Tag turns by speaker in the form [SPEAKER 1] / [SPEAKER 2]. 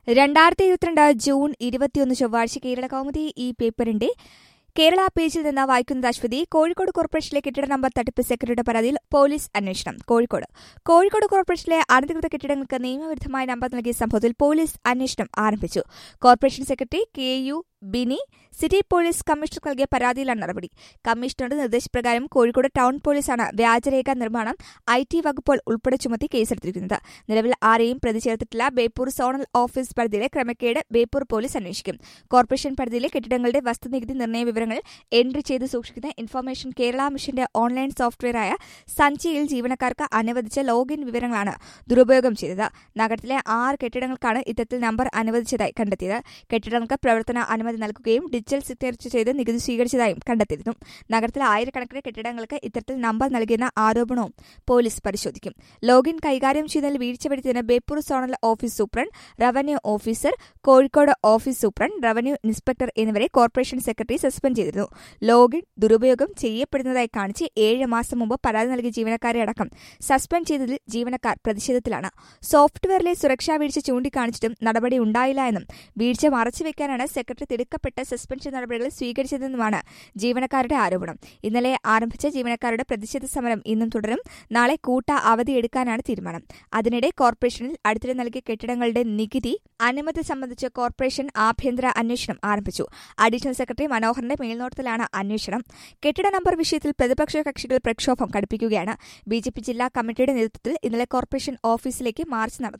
[SPEAKER 1] രണ്ടായിരത്തി ഇരുപത്തിരണ്ട് ജൂൺ ഇരുപത്തിയൊന്ന് ചൊവ്വാഴ്ച കേരള കൗമുദി ഈ പേപ്പറിന്റെ കേരള പേജിൽ നിന്ന് വായിക്കുന്നത് അശ്വതി കോഴിക്കോട് കോർപ്പറേഷനിലെ കെട്ടിട നമ്പർ തട്ടിപ്പ് സെക്രട്ടറിയുടെ പരാതിയിൽ പോലീസ് അന്വേഷണം കോഴിക്കോട് കോഴിക്കോട് കോർപ്പറേഷനിലെ അനധികൃത കെട്ടിടങ്ങൾക്ക് നിയമവിരുദ്ധമായ നമ്പർ നൽകിയ സംഭവത്തിൽ പോലീസ് അന്വേഷണം ആരംഭിച്ചു corporation secretary K U Bini city police commissioner നൽകിയ പരാതിയിലാണ് നടപടി കമ്മീഷണറുടെ നിർദ്ദേശപ്രകാരം കോഴിക്കോട് ടൗൺ പോലീസാണ് വ്യാജരേഖ നിർമ്മാണം ഐ ടി വകുപ്പുകൾ ഉൾപ്പെടെ ചുമത്തി കേസെടുത്തിരിക്കുന്നത് നിലവിൽ ആരെയും പ്രതി ചേർത്തിട്ടില്ല ബേപ്പൂർ സോണൽ ഓഫീസ് പരിധിയിലെ ക്രമക്കേട് ബേപ്പൂർ പോലീസ് അന്വേഷിക്കും കോർപ്പറേഷൻ പരിധിയിലെ കെട്ടിടങ്ങളുടെ വസ്തുനികുതി നിർണ്ണയ വിവരങ്ങൾ എൻട്രി ചെയ്ത് സൂക്ഷിക്കുന്ന ഇൻഫർമേഷൻ കേരള മിഷന്റെ ഓൺലൈൻ സോഫ്റ്റ്വെയറായ സഞ്ചിയിൽ ജീവനക്കാർക്ക് അനുവദിച്ച ലോഗിൻ വിവരങ്ങളാണ് ദുരുപയോഗം ചെയ്തത് നഗരത്തിലെ ആറ് കെട്ടിടങ്ങൾക്കാണ് ഇത്തരത്തിൽ നമ്പർ അനുവദിച്ചതായി കണ്ടെത്തിയത് കെട്ടിടങ്ങൾക്ക് പ്രവർത്തന അനുമതി നൽകുകയും ഡിജിറ്റൽ സിഗ്നേച്ചർ ചെയ്ത് നികുതി സ്വീകരിച്ചതായും കണ്ടെത്തിയിരുന്നു നഗരത്തിലെ ആയിരക്കണക്കിന് കെട്ടിടങ്ങൾക്ക് ഇത്തരത്തിൽ നമ്പർ നൽകിയെന്ന ആരോപണവും പോലീസ് പരിശോധിക്കും ലോഗിൻ കൈകാര്യം ചെയ്യുന്നതിൽ വീഴ്ച വരുത്തിയതിന് Beypore zonal office superintendent revenue officer Kozhikode office superintendent revenue inspector എന്നിവരെ കോർപ്പറേഷൻ സെക്രട്ടറി സസ്പെൻഡ് ചെയ്തിരുന്നു ലോഗിൻ ദുരുപയോഗം ചെയ്യപ്പെടുന്നതായി കാണിച്ച് ഏഴ് മാസം മുമ്പ് പരാതി നൽകിയ ജീവനക്കാരെ അടക്കം സസ്പെൻഡ് ചെയ്തതിൽ ജീവനക്കാർ പ്രതിഷേധത്തിലാണ് സോഫ്റ്റ്വെയറിലെ സുരക്ഷാ വീഴ്ച ചൂണ്ടിക്കാണിച്ചിട്ടും നടപടി ഉണ്ടായില്ല എന്നും വീഴ്ച മറച്ചുവെക്കാനാണ് സെക്രട്ടറി തിടുക്കപ്പെട്ട സസ്പെൻഷൻ നടപടികൾ സ്വീകരിച്ചതെന്നുമാണ് ജീവനക്കാരുടെ ആരോപണം ഇന്നലെ ആരംഭിച്ച ജീവനക്കാരുടെ പ്രതിഷേധ സമരം ഇന്നും തുടരും നാളെ കൂട്ട അവധിയെടുക്കാനാണ് തീരുമാനം അതിനിടെ കോർപ്പറേഷനിൽ അടുത്തിടെ നൽകിയ കെട്ടിടങ്ങളുടെ നികുതി അനുമതി സംബന്ധിച്ച് കോർപ്പറേഷൻ ആഭ്യന്തര അന്വേഷണം ആരംഭിച്ചു അഡീഷണൽ സെക്രട്ടറി മനോഹറിന്റെ മേൽനോട്ടത്തിലാണ് അന്വേഷണം കെട്ടിട നമ്പർ വിഷയത്തിൽ പ്രതിപക്ഷ കക്ഷികൾ പ്രക്ഷോഭം കടുപ്പിക്കുകയാണ് ബി ജെ പി ജില്ലാ കമ്മിറ്റിയുടെ നേതൃത്വത്തിൽ ഇന്നലെ കോർപ്പറേഷൻ ഓഫീസിലേക്ക് മാർച്ച് നടന്നു